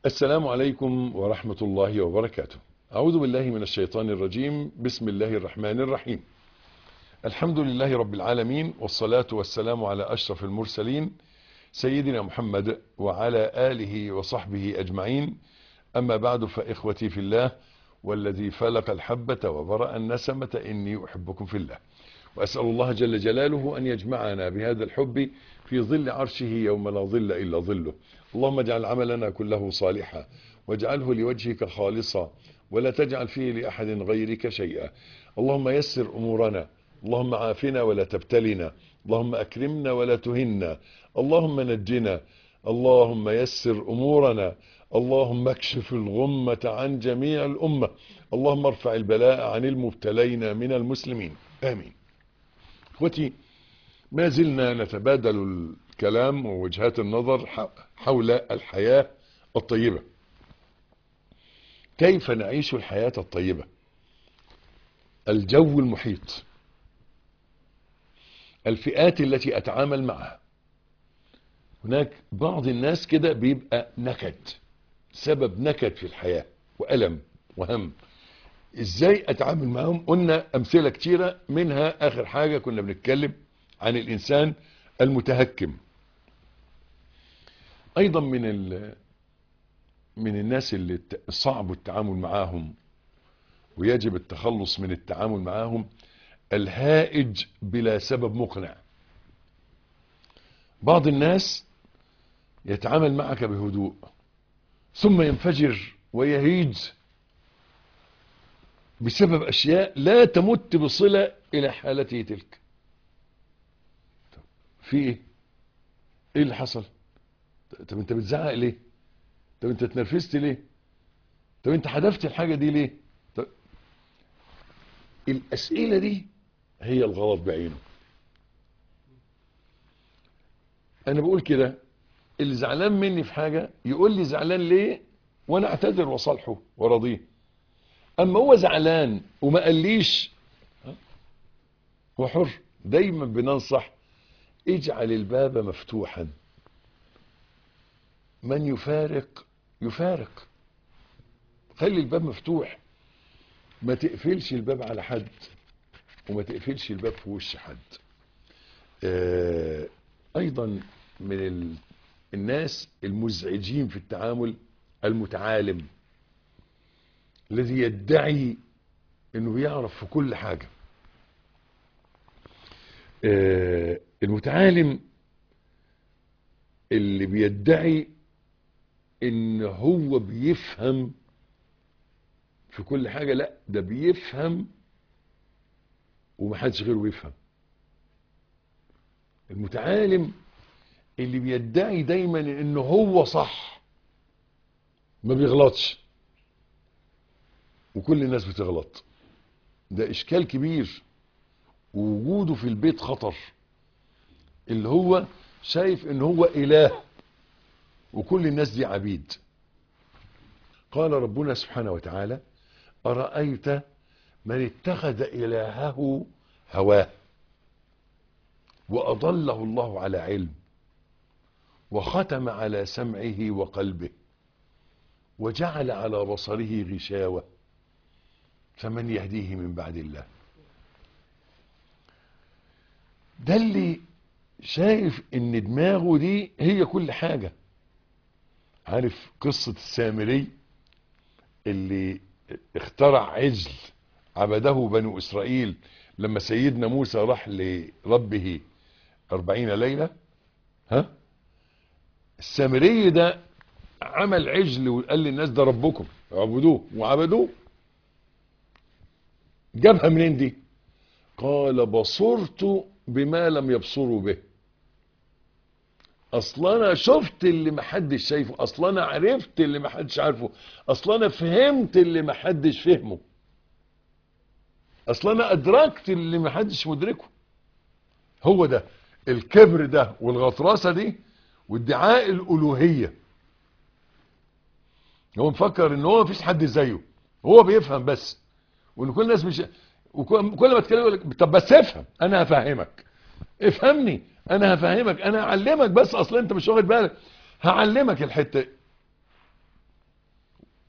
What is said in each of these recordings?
السلام عليكم ورحمة الله وبركاته أعوذ بالله من الشيطان الرجيم بسم الله الرحمن الرحيم الحمد لله رب العالمين والصلاة والسلام على أشرف المرسلين سيدنا محمد وعلى آله وصحبه أجمعين أما بعد فإخوتي في الله والذي فلق الحبة وبرأ النسمة إني أحبكم في الله وأسأل الله جل جلاله أن يجمعنا بهذا الحب في ظل عرشه يوم لا ظل إلا ظله اللهم اجعل عملنا كله صالحا واجعله لوجهك خالصا ولا تجعل فيه لأحد غيرك شيئا اللهم يسر أمورنا اللهم عافنا ولا تبتلنا اللهم أكرمنا ولا تهنا اللهم نجنا اللهم يسر أمورنا اللهم اكشف الغمة عن جميع الأمة اللهم ارفع البلاء عن المبتلين من المسلمين آمين اخوتي ما زلنا نتبادل الكلام ووجهات النظر حول الحياة الطيبة كيف نعيش الحياة الطيبة الجو المحيط الفئات التي أتعامل معها هناك بعض الناس كده بيبقى نكد سبب نكد في الحياة وألم وهم ازاي اتعامل معهم قلنا امثلة كتيرة منها اخر حاجة كنا بنتكلم عن الانسان المتهكم ايضا من ال من الناس اللي صعب التعامل معاهم ويجب التخلص من التعامل معاهم الهائج بلا سبب مقنع بعض الناس يتعامل معك بهدوء ثم ينفجر ويهيج بسبب أشياء لا تمت بصلة إلى حالته تلك في إيه إيه اللي حصل طب أنت بتزعق ليه طب أنت اتنرفزت ليه طب أنت حدفت الحاجة دي ليه طب الأسئلة دي هي الغلط بعينه أنا بقول كده اللي زعلان مني في حاجة يقول لي زعلان ليه وأنا أعتذر وصالحه وراضيه اما هو زعلان وما قاليش هو حر دايما بننصح اجعل الباب مفتوحا من يفارق يفارق خلي الباب مفتوح ما تقفلش الباب على حد وما تقفلش الباب في وش حد آه ايضا من ال... الناس المزعجين في التعامل المتعالم الذي يدعي انه يعرف في كل حاجة آه المتعالم اللي بيدعي ان هو بيفهم في كل حاجة لا ده بيفهم ومحدش غيره بيفهم المتعالم اللي بيدعي دايما انه هو صح ما بيغلطش وكل الناس بتغلط ده اشكال كبير ووجوده في البيت خطر اللي هو شايف ان هو اله وكل الناس دي عبيد قال ربنا سبحانه وتعالى أرأيت من اتخذ إلهه هواه وأضله الله على علم وختم على سمعه وقلبه وجعل على بصره غشاوة فمن يهديه من بعد الله ده اللي شايف ان دماغه دي هي كل حاجة عارف قصة السامري اللي اخترع عجل عبده بنو اسرائيل لما سيدنا موسى راح لربه اربعين ليلة ها السامري ده عمل عجل وقال للناس ده ربكم اعبدوه وعبدوه جابها منين دي قال بصرت بما لم يبصروا به اصلا انا شفت اللي محدش شايفه اصلا انا عرفت اللي محدش عارفه اصلا انا فهمت اللي محدش فهمه اصلا انا ادركت اللي محدش مدركه هو ده الكبر ده والغطرسه دي وادعاء الالوهيه هو مفكر ان هو مفيش حد زيه هو بيفهم بس وان كل الناس مش وكل ما تتكلم يقول لك طب بس افهم انا هفهمك افهمني انا هفهمك انا هعلمك بس اصلا انت مش واخد بالك هعلمك الحته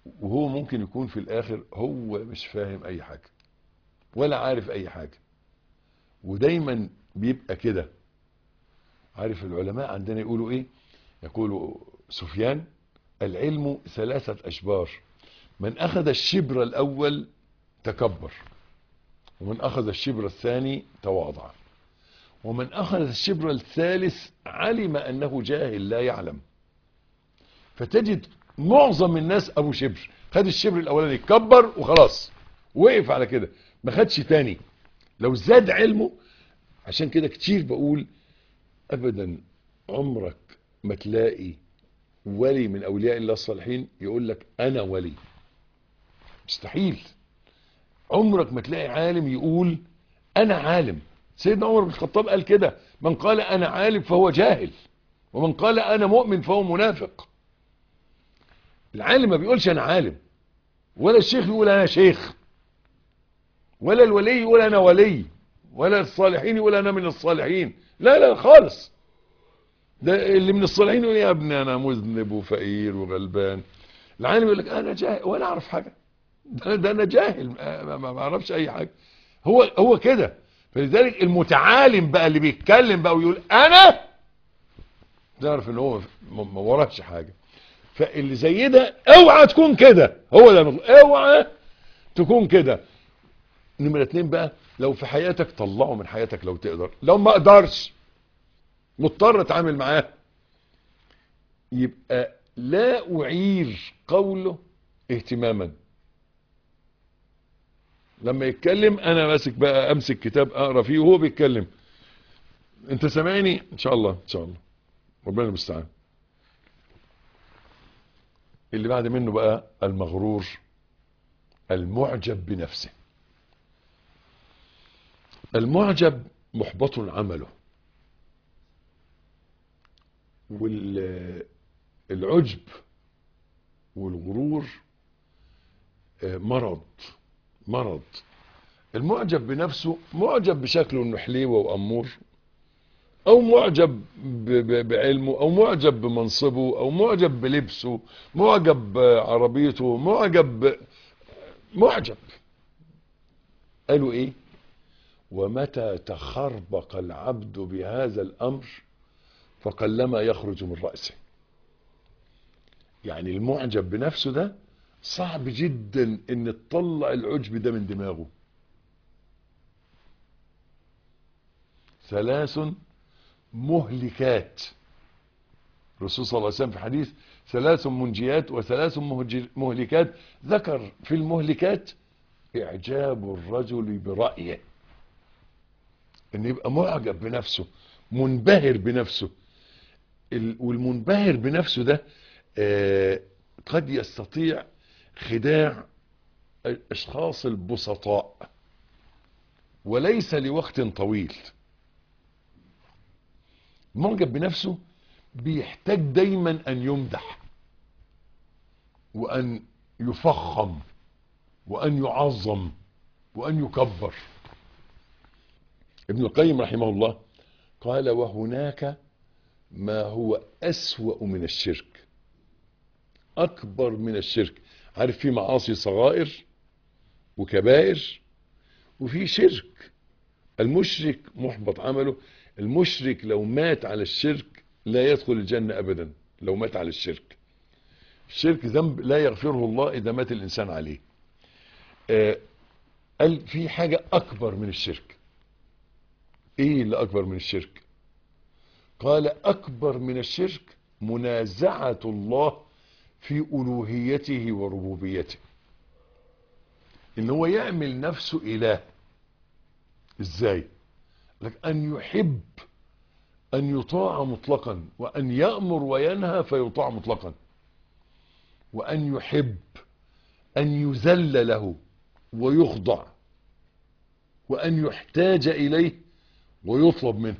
وهو ممكن يكون في الاخر هو مش فاهم اي حاجة ولا عارف اي حاجة ودايما بيبقى كده عارف العلماء عندنا يقولوا ايه يقولوا سفيان العلم ثلاثة اشبار من اخذ الشبر الاول تكبر ومن اخذ الشبر الثاني تواضع ومن اخذ الشبر الثالث علم انه جاهل لا يعلم فتجد معظم الناس ابو شبر خد الشبر الاولاني كبر وخلاص وقف على كده ما خدش تاني لو زاد علمه عشان كده كتير بقول ابدا عمرك ما تلاقي ولي من اولياء الله الصالحين يقول لك انا ولي مستحيل عمرك ما تلاقي عالم يقول انا عالم سيدنا عمر بن الخطاب قال كده من قال انا عالم فهو جاهل ومن قال انا مؤمن فهو منافق العالم ما بيقولش انا عالم ولا الشيخ يقول انا شيخ ولا الولي يقول انا ولي ولا الصالحين يقول انا من الصالحين لا لا خالص ده اللي من الصالحين يقول يا ابني انا مذنب وفقير وغلبان العالم يقول لك انا جاهل ولا اعرف حاجه ده, ده انا جاهل ما ما اعرفش اي حاجه هو هو كده فلذلك المتعالم بقى اللي بيتكلم بقى ويقول انا تعرف ان هو ما وراش حاجه فاللي زي ده اوعى تكون كده هو ده المطلوب اوعى تكون كده نمرة اتنين بقى لو في حياتك طلعه من حياتك لو تقدر لو ما اقدرش مضطر اتعامل معاه يبقى لا اعير قوله اهتماما لما يتكلم انا ماسك بقى امسك كتاب اقرا فيه وهو بيتكلم انت سامعني ان شاء الله ان شاء الله ربنا المستعان اللي بعد منه بقى المغرور المعجب بنفسه المعجب محبط عمله والعجب والغرور مرض مرض المعجب بنفسه معجب بشكله انه حليوه وامور او معجب بعلمه او معجب بمنصبه او معجب بلبسه معجب بعربيته معجب معجب قالوا ايه ومتى تخربق العبد بهذا الامر فقلما يخرج من رأسه يعني المعجب بنفسه ده صعب جدا ان تطلع العجب ده من دماغه ثلاث مهلكات الرسول صلى الله عليه وسلم في حديث ثلاث منجيات وثلاث مهلكات ذكر في المهلكات اعجاب الرجل برأيه ان يبقى معجب بنفسه منبهر بنفسه والمنبهر بنفسه ده قد يستطيع خداع الاشخاص البسطاء وليس لوقت طويل المعجب بنفسه بيحتاج دايما ان يمدح وان يفخم وان يعظم وان يكبر ابن القيم رحمه الله قال وهناك ما هو أسوأ من الشرك أكبر من الشرك عارف في معاصي صغائر وكبائر وفي شرك المشرك محبط عمله المشرك لو مات على الشرك لا يدخل الجنة أبدا لو مات على الشرك الشرك ذنب لا يغفره الله إذا مات الإنسان عليه آه قال في حاجة أكبر من الشرك إيه اللي أكبر من الشرك قال أكبر من الشرك منازعة الله في ألوهيته وربوبيته إن هو يعمل نفسه إله إزاي لك أن يحب أن يطاع مطلقا وأن يأمر وينهى فيطاع مطلقا وأن يحب أن يذل له ويخضع وأن يحتاج إليه ويطلب منه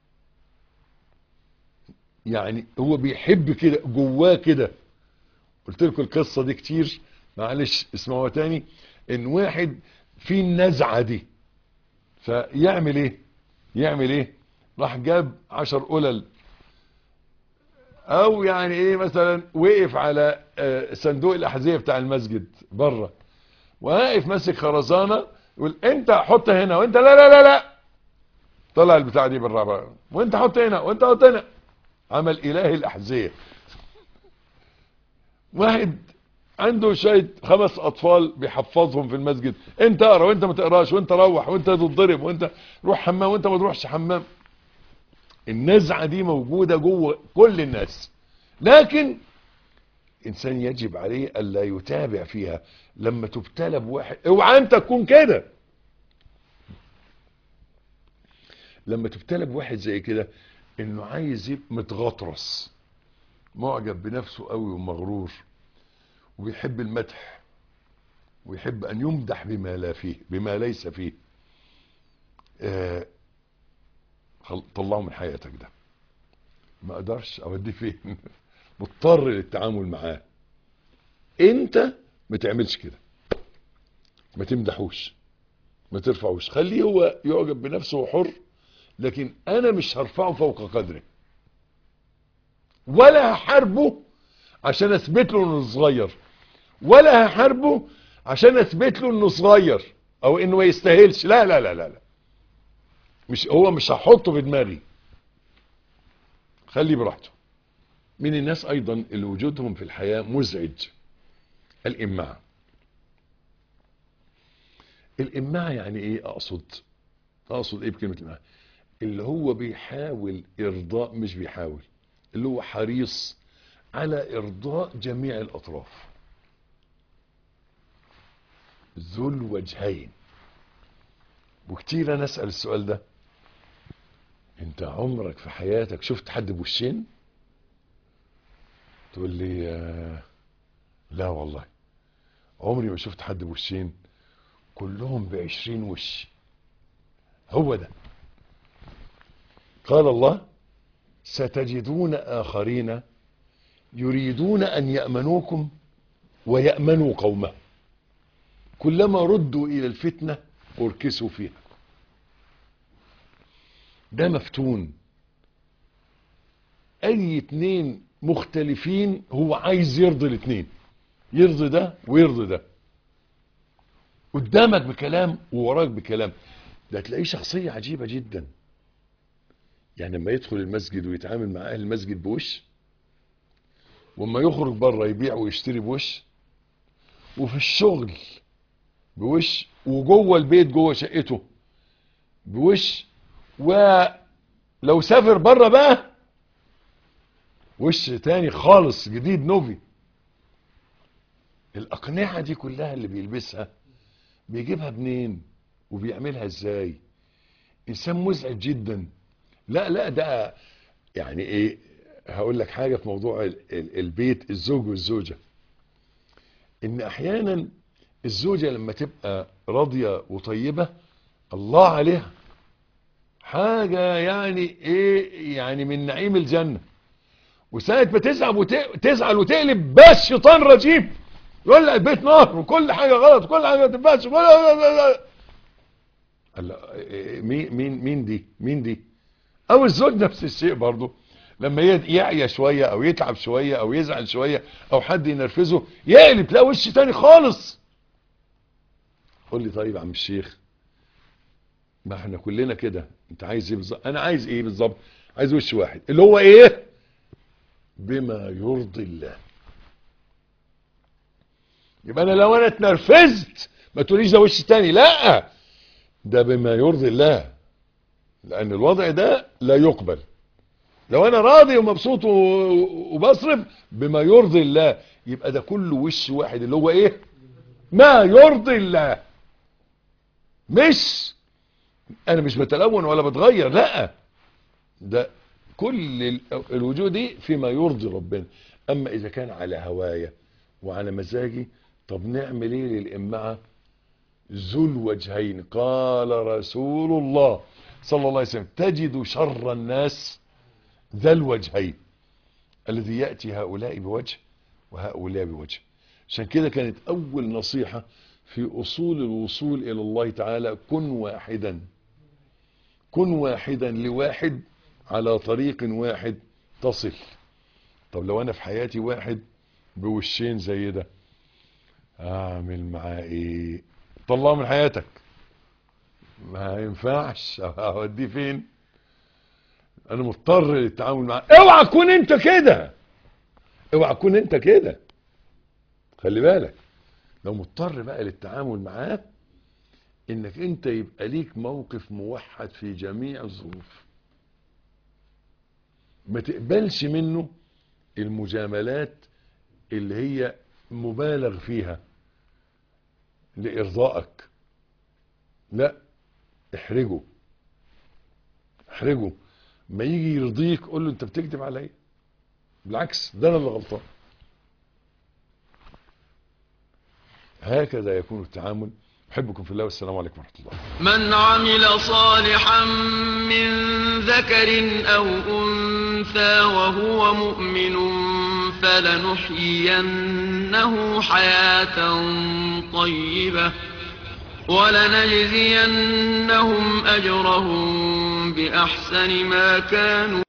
يعني هو بيحب كده جواه كده قلت لكم القصة دي كتير معلش اسمعوها تاني ان واحد في النزعة دي فيعمل ايه يعمل ايه راح جاب عشر قلل او يعني ايه مثلا وقف على آه، صندوق الاحذيه بتاع المسجد بره واقف ماسك خرزانه يقول انت حط هنا وانت لا لا لا لا طلع البتاع دي بالرابع وانت حط هنا وانت حط هنا عمل اله الاحذيه واحد عنده شويه خمس اطفال بيحفظهم في المسجد انت اقرا وانت ما تقراش وانت روح وانت تتضرب وانت روح حمام وانت ما تروحش حمام النزعه دي موجوده جوه كل الناس لكن انسان يجب عليه الا يتابع فيها لما تبتلى بواحد اوعى انت تكون كده لما تبتلى بواحد زي كده انه عايز يبقى متغطرس معجب بنفسه قوي ومغرور وبيحب المدح ويحب ان يمدح بما لا فيه بما ليس فيه آه خل- طلعه من حياتك ده ما اقدرش اوديه فين مضطر للتعامل معاه انت ما تعملش كده ما تمدحوش ما ترفعوش خليه هو يعجب بنفسه وحر لكن انا مش هرفعه فوق قدره ولا هحاربه عشان اثبت له انه صغير ولا هحاربه عشان اثبت له انه صغير او انه ما يستاهلش لا لا لا لا لا مش هو مش هحطه في دماغي خليه براحته من الناس ايضا اللي وجودهم في الحياة مزعج الامعة الامعة يعني ايه اقصد اقصد ايه بكلمة الامعة اللي هو بيحاول ارضاء مش بيحاول اللي هو حريص على ارضاء جميع الاطراف ذو الوجهين وكتير انا اسال السؤال ده انت عمرك في حياتك شفت حد بوشين تقول لي آه، لا والله عمري ما شفت حد بوشين كلهم بعشرين وش هو ده قال الله ستجدون آخرين يريدون أن يأمنوكم ويأمنوا قومه كلما ردوا إلى الفتنة أركسوا فيها ده مفتون أي اتنين مختلفين هو عايز يرضي الاتنين يرضي ده ويرضي ده قدامك بكلام ووراك بكلام ده تلاقيه شخصية عجيبة جدا يعني لما يدخل المسجد ويتعامل مع اهل المسجد بوش واما يخرج بره يبيع ويشتري بوش وفي الشغل بوش وجوه البيت جوه شقته بوش ولو سافر بره بقى وش تاني خالص جديد نوفي الأقنعة دي كلها اللي بيلبسها بيجيبها منين وبيعملها ازاي انسان مزعج جدا لا لا ده يعني ايه هقول لك حاجة في موضوع ال- ال- البيت الزوج والزوجة ان احيانا الزوجة لما تبقى راضية وطيبة الله عليها حاجة يعني ايه يعني من نعيم الجنة وساعة ما تزعل وت- تزعل وتقلب بس شيطان رجيم يقول لك البيت نار وكل حاجة غلط وكل حاجة ما تنفعش وكل- قال لا، إيه، مين مين مين دي مين دي او الزوج نفس الشيء برضه لما ي- يعيا شوية او يتعب شوية او يزعل شوية او حد ينرفزه يقلب تلاقي وش تاني خالص قول لي طيب يا عم الشيخ ما احنا كلنا كده انت عايز ايه بالظبط انا عايز ايه بالظبط عايز وش واحد اللي هو ايه بما يرضي الله يبقى انا لو انا اتنرفزت ما تقوليش ده وش تاني لا ده بما يرضي الله لان الوضع ده لا يقبل لو انا راضي ومبسوط و- وبصرف بما يرضي الله يبقى ده كله وش واحد اللي هو ايه ما يرضي الله مش انا مش بتلون ولا بتغير لا ده كل ال- الوجود دي فيما يرضي ربنا اما اذا كان على هوايا وعلى مزاجي طب نعمل ايه للامعه ذو الوجهين قال رسول الله صلى الله عليه وسلم تجد شر الناس ذا الوجهين الذي يأتي هؤلاء بوجه وهؤلاء بوجه عشان كده كانت أول نصيحة في أصول الوصول إلى الله تعالى كن واحدا كن واحدا لواحد على طريق واحد تصل طب لو انا في حياتي واحد بوشين زي ده اعمل معاه ايه طلعه من حياتك ما ينفعش اوديه فين انا مضطر للتعامل معاه اوعى تكون انت كده اوعى تكون انت كده خلي بالك لو مضطر بقى للتعامل معاه انك انت يبقى ليك موقف موحد في جميع الظروف ما تقبلش منه المجاملات اللي هي مبالغ فيها لإرضائك لا احرجه احرجه ما يجي يرضيك قول له انت بتكذب عليا بالعكس ده انا اللي غلطان هكذا يكون التعامل احبكم في الله والسلام عليكم ورحمه الله من عمل صالحا من ذكر أو أنثى وهو مؤمن فلنحيينه حياة طيبة ولنجزينهم أجرهم بأحسن ما كانوا